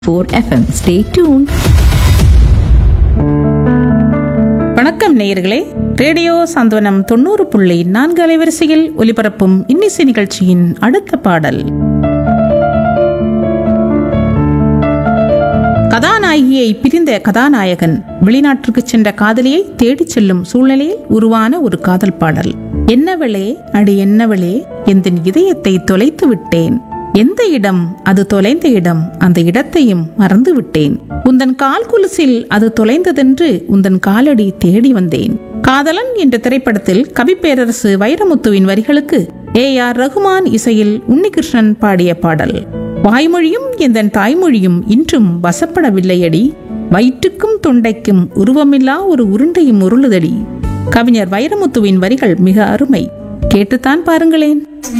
4 FM. Stay tuned. வணக்கம் நேயர்களே radio சாந்தவனம் தொண்ணூறு புள்ளி நான்கு அலைவரிசையில் ஒலிபரப்பும் இன்னிசை நிகழ்ச்சியின் அடுத்த பாடல் கதாநாயகியை பிரிந்த கதாநாயகன் வெளிநாட்டிற்கு சென்ற காதலியை தேடிச் செல்லும் சூழ்நிலையில் உருவான ஒரு காதல் பாடல் என்னவளே அடி என்னவளே எந்தன் இதயத்தை தொலைத்து விட்டேன் எந்த இடம் அது தொலைந்த இடம் அந்த இடத்தையும் மறந்து விட்டேன் உந்தன் கால் குலுசில் அது தொலைந்ததென்று உந்தன் காலடி தேடி வந்தேன் காதலன் என்ற திரைப்படத்தில் கவிப்பேரரசு வைரமுத்துவின் வரிகளுக்கு ஏ ஆர் ரகுமான் இசையில் உன்னிகிருஷ்ணன் பாடிய பாடல் வாய்மொழியும் எந்தன் தாய்மொழியும் இன்றும் வசப்படவில்லையடி வயிற்றுக்கும் தொண்டைக்கும் உருவமில்லா ஒரு உருண்டையும் உருளுதடி கவிஞர் வைரமுத்துவின் வரிகள் மிக அருமை கேட்டுத்தான் பாருங்களேன்